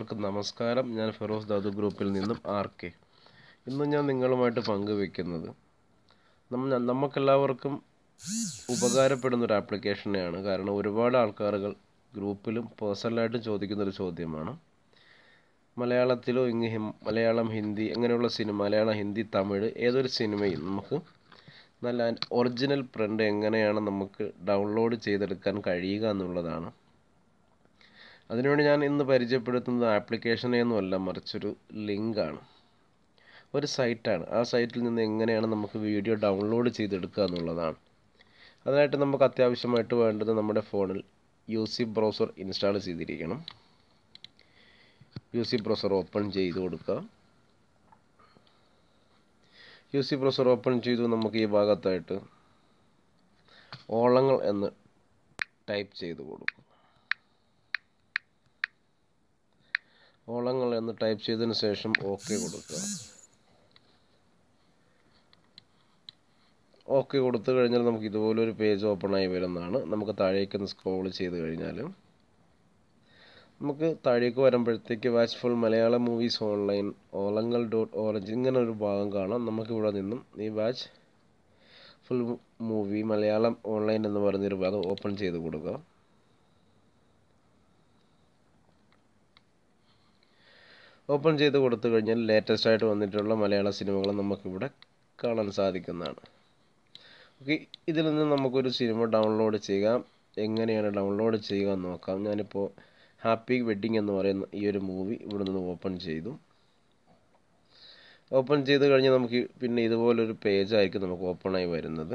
എല്ലാവർക്കും നമസ്കാരം ഞാൻ ഫിറോസ് ദാദു ഗ്രൂപ്പിൽ നിന്നും ആർ കെ ഇന്ന് ഞാൻ നിങ്ങളുമായിട്ട് പങ്കുവെക്കുന്നത് നമ്മ നമുക്കെല്ലാവർക്കും ഉപകാരപ്പെടുന്ന ഒരു ആപ്ലിക്കേഷനെയാണ് കാരണം ഒരുപാട് ആൾക്കാരുകൾ ഗ്രൂപ്പിലും പേഴ്സണലായിട്ടും ചോദിക്കുന്നൊരു ചോദ്യമാണ് മലയാളത്തിലോ ഇങ്ങ് ഹിം മലയാളം ഹിന്ദി അങ്ങനെയുള്ള സിനിമ മലയാളം ഹിന്ദി തമിഴ് ഏതൊരു സിനിമയും നമുക്ക് നല്ല ഒറിജിനൽ പ്രിൻ്റ് എങ്ങനെയാണ് നമുക്ക് ഡൗൺലോഡ് ചെയ്തെടുക്കാൻ കഴിയുക എന്നുള്ളതാണ് അതിനുവേണ്ടി ഞാൻ ഇന്ന് പരിചയപ്പെടുത്തുന്നത് ആപ്ലിക്കേഷനെയൊന്നുമല്ല മറിച്ചൊരു ലിങ്കാണ് ഒരു സൈറ്റാണ് ആ സൈറ്റിൽ നിന്ന് എങ്ങനെയാണ് നമുക്ക് വീഡിയോ ഡൗൺലോഡ് ചെയ്തെടുക്കുക എന്നുള്ളതാണ് അതിനായിട്ട് നമുക്ക് അത്യാവശ്യമായിട്ട് വേണ്ടത് നമ്മുടെ ഫോണിൽ യു സി ബ്രൗസർ ഇൻസ്റ്റാൾ ചെയ്തിരിക്കണം യു സി ബ്രൗസർ ഓപ്പൺ ചെയ്ത് കൊടുക്കുക യു സി ബ്രൗസർ ഓപ്പൺ ചെയ്തു നമുക്ക് ഈ ഭാഗത്തായിട്ട് ഓളങ്ങൾ എന്ന് ടൈപ്പ് ചെയ്ത് കൊടുക്കും ഓളങ്ങൾ എന്ന് ടൈപ്പ് ചെയ്തതിന് ശേഷം ഓക്കെ കൊടുക്കുക ഓക്കെ കൊടുത്തു കഴിഞ്ഞാൽ നമുക്ക് ഇതുപോലൊരു പേജ് ഓപ്പൺ ആയി വരുന്നതാണ് നമുക്ക് താഴേക്ക് ഒന്ന് സ്ക്രോൾ ചെയ്ത് കഴിഞ്ഞാൽ നമുക്ക് താഴേക്ക് വരുമ്പോഴത്തേക്ക് watch full Malayalam movies online Olangal dot orange ഇങ്ങനെ ഒരു ഭാഗം കാണാം നമുക്ക് ഇവിടെ നിന്നും ഈ watch full movie Malayalam online എന്ന് പറഞ്ഞൊരു ഭാഗം ഓപ്പൺ ചെയ്ത് കൊടുക്കുക ഓപ്പൺ ചെയ്ത് കൊടുത്തു കഴിഞ്ഞാൽ ലേറ്റസ്റ്റ് ആയിട്ട് വന്നിട്ടുള്ള മലയാള സിനിമകൾ നമുക്കിവിടെ കാണാൻ സാധിക്കുന്നതാണ് ഓക്കെ ഇതിൽ നിന്ന് നമുക്കൊരു സിനിമ ഡൗൺലോഡ് ചെയ്യാം എങ്ങനെയാണ് ഡൗൺലോഡ് ചെയ്യുക എന്ന് നോക്കാം ഞാനിപ്പോൾ ഹാപ്പി വെഡ്ഡിങ് എന്ന് പറയുന്ന ഈ ഒരു മൂവി ഇവിടെ നിന്ന് ഓപ്പൺ ചെയ്തു ഓപ്പൺ ചെയ്ത് കഴിഞ്ഞാൽ നമുക്ക് പിന്നെ ഇതുപോലൊരു പേജായിരിക്കും നമുക്ക് ഓപ്പൺ ആയി വരുന്നത്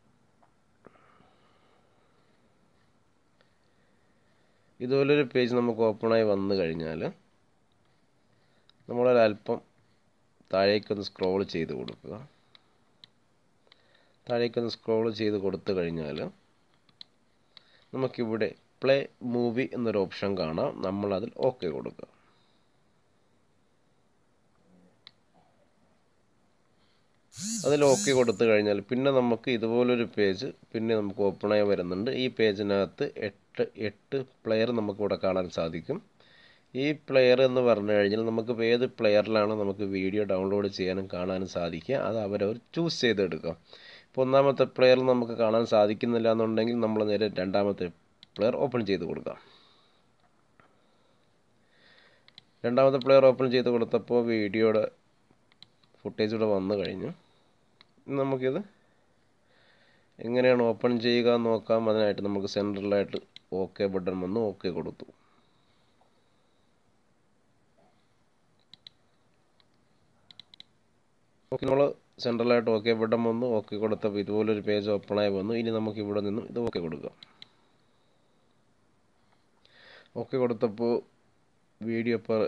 ഇതുപോലൊരു പേജ് നമുക്ക് ഓപ്പണായി വന്നു കഴിഞ്ഞാൽ നമ്മളൊരല്പം താഴേക്കൊന്ന് സ്ക്രോൾ ചെയ്ത് കൊടുക്കുക താഴേക്കൊന്ന് സ്ക്രോൾ ചെയ്ത് കൊടുത്തു കഴിഞ്ഞാൽ നമുക്കിവിടെ പ്ലേ മൂവി എന്നൊരു ഓപ്ഷൻ കാണാം നമ്മളതിൽ ഓക്കെ കൊടുക്കുക അതിൽ ഓക്കെ കൊടുത്തു കഴിഞ്ഞാൽ പിന്നെ നമുക്ക് ഇതുപോലൊരു പേജ് പിന്നെ നമുക്ക് ഓപ്പണായി വരുന്നുണ്ട് ഈ പേജിനകത്ത് എട്ട് എട്ട് പ്ലെയർ നമുക്കിവിടെ കാണാൻ സാധിക്കും ഈ പ്ലെയർ എന്ന് പറഞ്ഞു കഴിഞ്ഞാൽ നമുക്ക് ഏത് പ്ലെയറിലാണ് നമുക്ക് വീഡിയോ ഡൗൺലോഡ് ചെയ്യാനും കാണാനും സാധിക്കുക അത് അവരവർ ചൂസ് ചെയ്തെടുക്കാം ഇപ്പോൾ ഒന്നാമത്തെ പ്ലെയർ നമുക്ക് കാണാൻ സാധിക്കുന്നില്ല എന്നുണ്ടെങ്കിൽ നമ്മൾ നേരെ രണ്ടാമത്തെ പ്ലെയർ ഓപ്പൺ ചെയ്ത് കൊടുക്കാം രണ്ടാമത്തെ പ്ലെയർ ഓപ്പൺ ചെയ്ത് കൊടുത്തപ്പോൾ വീഡിയോയുടെ ഫുട്ടേജ് ഇവിടെ വന്നു കഴിഞ്ഞു നമുക്കിത് എങ്ങനെയാണ് ഓപ്പൺ ചെയ്യുക എന്ന് നോക്കാം അതിനായിട്ട് നമുക്ക് സെൻട്രലായിട്ട് ഓക്കെ ബട്ടൺ വന്ന് ഓക്കെ കൊടുത്തു ഓക്കെ നമ്മൾ സെൻട്രലായിട്ട് ഓക്കെ ബട്ടൺ വന്നു ഓക്കെ കൊടുത്തപ്പോൾ ഇതുപോലൊരു പേജ് ഓപ്പണായി വന്നു ഇനി നമുക്ക് ഇവിടെ നിന്നും ഇത് ഓക്കെ കൊടുക്കാം ഓക്കെ കൊടുത്തപ്പോൾ വീഡിയോ ഇപ്പോൾ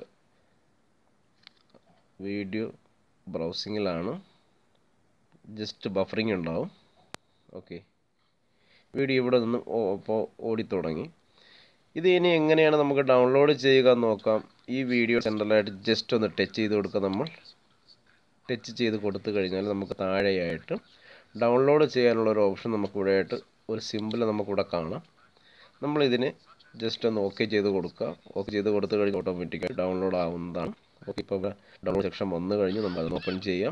വീഡിയോ ബ്രൗസിങ്ങിലാണ് ജസ്റ്റ് ബഫറിങ് ഉണ്ടാവും ഓക്കെ വീഡിയോ ഇവിടെ നിന്ന് ഇപ്പോൾ ഓടിത്തുടങ്ങി ഇത് ഇനി എങ്ങനെയാണ് നമുക്ക് ഡൗൺലോഡ് ചെയ്യുക എന്ന് നോക്കാം ഈ വീഡിയോ സെൻട്രലായിട്ട് ജസ്റ്റ് ഒന്ന് ടച്ച് ചെയ്ത് കൊടുക്കുക നമ്മൾ ടച്ച് ചെയ്ത് കൊടുത്തു കഴിഞ്ഞാൽ നമുക്ക് താഴെയായിട്ട് ഡൗൺലോഡ് ചെയ്യാനുള്ള ഒരു ഓപ്ഷൻ നമുക്കിവിടെ ആയിട്ട് ഒരു സിമ്പിൾ നമുക്കിവിടെ കാണാം നമ്മളിതിന് ജസ്റ്റ് ഒന്ന് ഓക്കെ ചെയ്ത് കൊടുക്കുക ഓക്കെ ചെയ്ത് കൊടുത്തു കഴിഞ്ഞാൽ ഓട്ടോമാറ്റിക്കായി ഡൗൺലോഡ് ആവുന്നതാണ് ഓക്കെ ഇപ്പോൾ ഡൗൺലോഡ് സെക്ഷൻ വന്നു കഴിഞ്ഞു നമുക്ക് അത് ഓപ്പൺ ചെയ്യാം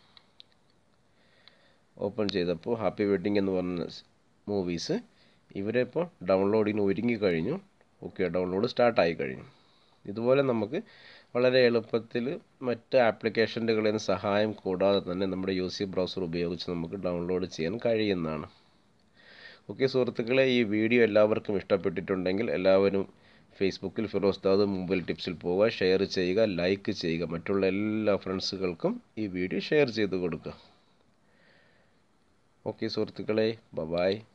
ഓപ്പൺ ചെയ്തപ്പോൾ ഹാപ്പി വെഡ്ഡിങ് എന്ന് പറഞ്ഞ മൂവീസ് ഇവരെ ഇപ്പോൾ ഡൗൺലോഡിന് ഒരുങ്ങി കഴിഞ്ഞു ഓക്കെ ഡൗൺലോഡ് സ്റ്റാർട്ടായി കഴിഞ്ഞു ഇതുപോലെ നമുക്ക് വളരെ എളുപ്പത്തിൽ മറ്റ് ആപ്ലിക്കേഷനുകളിൽ നിന്ന് സഹായം കൂടാതെ തന്നെ നമ്മുടെ യു സി ബ്രൗസർ ഉപയോഗിച്ച് നമുക്ക് ഡൗൺലോഡ് ചെയ്യാൻ കഴിയുന്നതാണ് ഓക്കെ സുഹൃത്തുക്കളെ ഈ വീഡിയോ എല്ലാവർക്കും ഇഷ്ടപ്പെട്ടിട്ടുണ്ടെങ്കിൽ എല്ലാവരും ഫേസ്ബുക്കിൽ ഫിറോസ് ദാദ് മൊബൈൽ ടിപ്സിൽ പോവുക ഷെയർ ചെയ്യുക ലൈക്ക് ചെയ്യുക മറ്റുള്ള എല്ലാ ഫ്രണ്ട്സുകൾക്കും ഈ വീഡിയോ ഷെയർ ചെയ്ത് കൊടുക്കുക ഓക്കെ സുഹൃത്തുക്കളെ ബ ബായ്